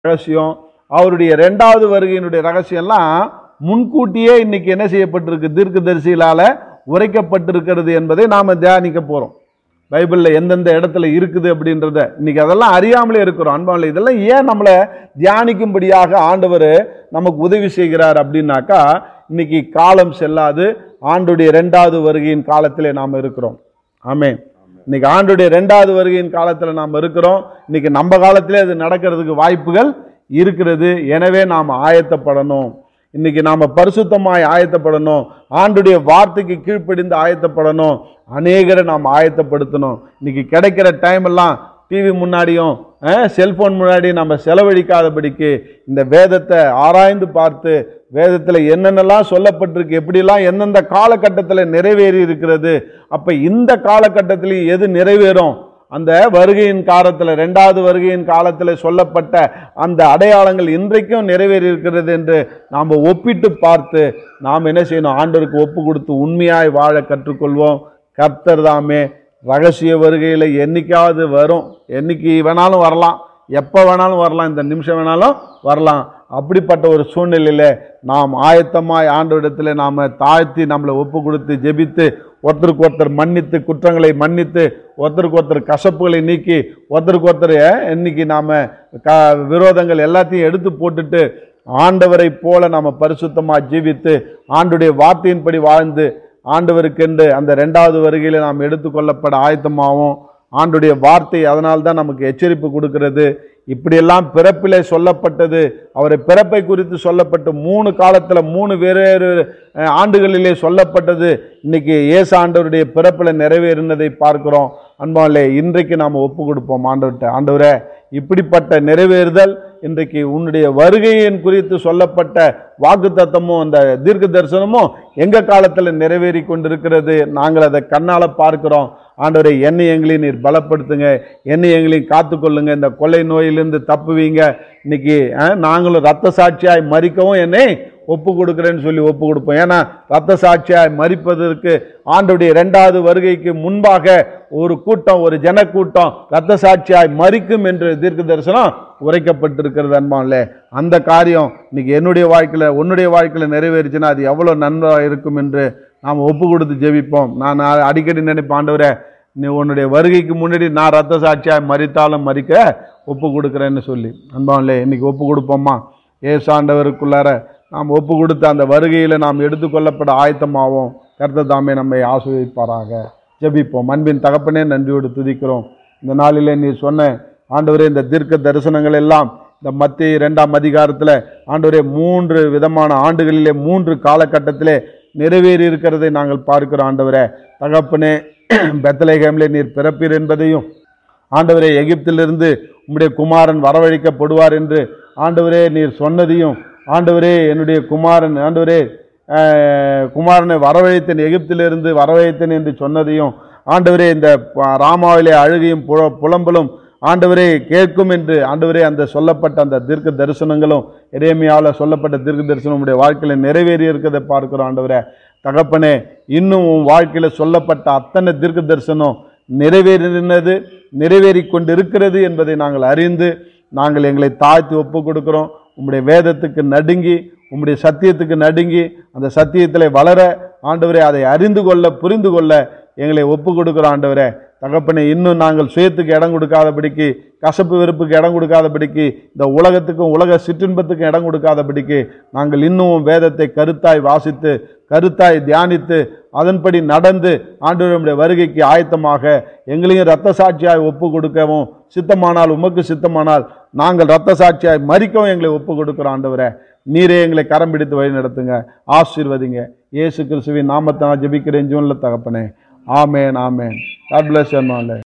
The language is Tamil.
ரகசியம் அவருடைய ரெண்டாவது வருகையினுடைய ரகசியம்லாம் முன்கூட்டியே இன்னைக்கு என்ன செய்யப்பட்டிருக்கு தீர்க்கதரிசிகளால உரைக்கப்பட்டிருக்கிறது என்பதை நாம தியானிக்க போறோம் பைபிள்ல எந்தெந்த இடத்துல இருக்குது அப்படின்றத இன்னைக்கு அதெல்லாம் அறியாமலே இருக்கிறோம் அன்பாவில் இதெல்லாம் ஏன் நம்மளை தியானிக்கும்படியாக ஆண்டவர் நமக்கு உதவி செய்கிறார் அப்படின்னாக்கா இன்னைக்கு காலம் செல்லாது ஆண்டுடைய ரெண்டாவது வருகையின் காலத்திலே நாம் இருக்கிறோம் ஆமென் இன்னைக்கு ஆண்டுடைய ரெண்டாவது வருகையின் காலத்தில் நாம் இருக்கிறோம் இன்னைக்கு நம்ம காலத்திலே அது நடக்கிறதுக்கு வாய்ப்புகள் இருக்கிறது எனவே நாம் ஆயத்தப்படணும் இன்னைக்கு நாம் பரிசுத்தமாய் ஆயத்தப்படணும் ஆண்டுடைய வார்த்தைக்கு கீழ்ப்படிந்து ஆயத்தப்படணும் அநேகரை நாம் ஆயத்தப்படுத்தணும் இன்னைக்கு கிடைக்கிற டைம் எல்லாம் டிவி முன்னாடியும் செல்போன் முன்னாடி நம்ம செலவழிக்காதபடிக்கு இந்த வேதத்தை ஆராய்ந்து பார்த்து வேதத்தில் என்னென்னலாம் சொல்லப்பட்டிருக்கு எப்படிலாம் எந்தெந்த காலகட்டத்தில் நிறைவேறி இருக்கிறது அப்போ இந்த காலகட்டத்திலையும் எது நிறைவேறும் அந்த வருகையின் காலத்தில் ரெண்டாவது வருகையின் காலத்தில் சொல்லப்பட்ட அந்த அடையாளங்கள் இன்றைக்கும் நிறைவேறி இருக்கிறது என்று நாம் ஒப்பிட்டு பார்த்து நாம் என்ன செய்யணும் ஆண்டவருக்கு ஒப்பு கொடுத்து உண்மையாய் வாழ கற்றுக்கொள்வோம் கர்த்தர் தாமே ரகசிய வருகையில் என்னைக்காவது வரும் என்னைக்கு வேணாலும் வரலாம் எப்போ வேணாலும் வரலாம் இந்த நிமிஷம் வேணாலும் வரலாம் அப்படிப்பட்ட ஒரு சூழ்நிலையில் நாம் ஆயத்தமாய் ஆண்டவரிடத்தில் நாம் தாழ்த்தி நம்மளை ஒப்பு கொடுத்து ஜெபித்து ஒருத்தருக்கு ஒருத்தர் மன்னித்து குற்றங்களை மன்னித்து ஒருத்தருக்கு ஒருத்தர் கசப்புகளை நீக்கி ஒருத்தருக்கு ஒருத்தர் இன்னைக்கு நாம் க விரோதங்கள் எல்லாத்தையும் எடுத்து போட்டுட்டு ஆண்டவரை போல நாம் பரிசுத்தமாக ஜீவித்து ஆண்டுடைய வார்த்தையின்படி வாழ்ந்து ஆண்டவருக்கென்று அந்த ரெண்டாவது வருகையில் நாம் எடுத்துக்கொள்ளப்பட ஆயத்தமாகவும் ஆண்டுடைய வார்த்தை அதனால்தான் தான் நமக்கு எச்சரிப்பு கொடுக்கிறது இப்படியெல்லாம் பிறப்பிலே சொல்லப்பட்டது அவரை பிறப்பை குறித்து சொல்லப்பட்ட மூணு காலத்தில் மூணு வேறு ஆண்டுகளிலே சொல்லப்பட்டது இன்னைக்கு இயேசு ஆண்டவருடைய பிறப்பில் நிறைவேறினதை பார்க்கிறோம் அன்பாலே இன்றைக்கு நாம் ஒப்பு கொடுப்போம் ஆண்டவர்கிட்ட ஆண்டவரே இப்படிப்பட்ட நிறைவேறுதல் இன்றைக்கு உன்னுடைய வருகையின் குறித்து சொல்லப்பட்ட வாக்குத்தத்தமும் அந்த தீர்க்க தரிசனமும் எங்க காலத்தில் நிறைவேறி கொண்டிருக்கிறது நாங்கள் அதை கண்ணால் பார்க்கிறோம் ஆண்டவரை என்னை எங்களையும் நீர் பலப்படுத்துங்க என்னை எங்களையும் காத்துக்கொள்ளுங்க இந்த கொள்ளை நோயிலிருந்து தப்புவீங்க இன்னைக்கு அஹ், நாங்களும் ரத்த சாட்சியாய் மறிக்கவும் என்னை ஒப்பு கொடுக்குறேன்னு சொல்லி ஒப்பு கொடுப்போம் ஏன்னா ரத்த சாட்சியாய் மறிப்பதற்கு ஆண்டுடைய ரெண்டாவது வருகைக்கு முன்பாக ஒரு கூட்டம் ஒரு ஜனக்கூட்டம் ரத்த சாட்சியாய் மறிக்கும் என்று தீர்க்க தரிசனம் உரைக்கப்பட்டிருக்கிறது அன்பான்லே அந்த காரியம் இன்னைக்கு என்னுடைய வாழ்க்கையில் உன்னுடைய வாழ்க்கையில் நிறைவேறுச்சுன்னா அது எவ்வளோ நன்றாக இருக்கும் என்று நாம் ஒப்பு கொடுத்து ஜெபிப்போம் நான் அடிக்கடி நினைப்பேன் ஆண்டவரே நீ உன்னுடைய வருகைக்கு முன்னாடி நான் ரத்த சாட்சியாய் மறித்தாலும் மறிக்க ஒப்பு கொடுக்குறேன்னு சொல்லி அன்பான்லே இன்னைக்கு ஒப்பு கொடுப்போமா ஏசாண்டவருக்குள்ளார நாம் ஒப்பு கொடுத்த அந்த வருகையில் நாம் எடுத்துக்கொள்ளப்பட ஆயத்தமாவோம் கர்த்தர் தாமே நம்மை ஆசிர்வதிப்பாராக ஜெபிப்போம் அன்பின் தகப்பனே நன்றியோடு துதிக்கிறோம் இந்த நாளிலே நீ சொன்ன ஆண்டவரே இந்த தீர்க்க தரிசனங்கள் எல்லாம் இந்த மத்திய இரண்டாம் அதிகாரத்தில் ஆண்டவரே மூன்று விதமான ஆண்டுகளிலே மூன்று காலகட்டத்திலே நிறைவேறி இருக்கிறதை நாங்கள் பார்க்கிறோம் ஆண்டவரே தகப்பனே பெத்தலேகேமிலே நீர் பிறப்பீர் என்பதையும் ஆண்டவரே எகிப்திலிருந்து உம்முடைய குமாரன் வரவழைக்கப்படுவார் என்று ஆண்டவரே நீர் சொன்னதையும் ஆண்டவரே என்னுடைய குமாரன் ஆண்டவரே அஹ், குமாரனை வரவழைத்தேன் எகிப்திலிருந்து வரவழைத்தேன் என்று சொன்னதையும் ஆண்டவரே இந்த ப- ராமாவிலே அழுகையும் புல- புலம்பலும் ஆண்டவரே கேட்கும் என்று ஆண்டவரே அந்த சொல்லப்பட்ட அந்த தீர்க்க தரிசனங்களும் எரேமியாவில் சொல்லப்பட்ட தீர்க்க தரிசனம் உடைய வாழ்க்கையில் நிறைவேறி இருக்கிறதை பார்க்கிறோம் ஆண்டவரே தகப்பனே இன்னும் உன் வாழ்க்கையில் சொல்லப்பட்ட அத்தனை தீர்க்க தரிசனம் நிறைவேறினது நிறைவேறி கொண்டிருக்கிறது என்பதை நாங்கள் அறிந்து நாங்கள் எங்களை தாழ்த்தி ஒப்பு கொடுக்கிறோம் உம்முடைய வேதத்துக்கு நடுங்கி உம்முடைய சத்தியத்துக்கு நடுங்கி அந்த சத்தியத்தில் வளர ஆண்டவரே அதை அறிந்து கொள்ள புரிந்து கொள்ள எங்களை ஒப்பு கொடுக்கிறோம் ஆண்டவரே தகப்பனே இன்னும் நாங்கள் சுயத்துக்கு இடம் கொடுக்காதபடிக்கு கசப்பு வெறுப்புக்கு இடம் கொடுக்காதபடிக்கு இந்த உலகத்துக்கும் உலக சிற்றின்பத்துக்கும் இடம் கொடுக்காதபடிக்கு நாங்கள் இன்னும் வேதத்தை கருத்தாய் வாசித்து கருத்தாய் தியானித்து அதன்படி நடந்து ஆண்டவருடைய வருகைக்கு ஆயத்தமாக எங்களையும் இரத்த சாட்சியாய் ஒப்பு கொடுக்கவும் சித்தமானால் உமக்கு சித்தமானால் நாங்கள் இரத்த சாட்சியாய் மறிக்கவும் எங்களை ஒப்பு கொடுக்கிறோம் ஆண்டவரே நீரே எங்களை கரம் பிடித்து வழி நடத்துங்க ஆசீர்வதிங்க இயேசு கிறிஸ்துவின் நாமத்தை நான் ஜெபிக்கிறேன் ஜூனில் தகப்பனே ஆமேன் ஆமேன் காட் பிளஸ்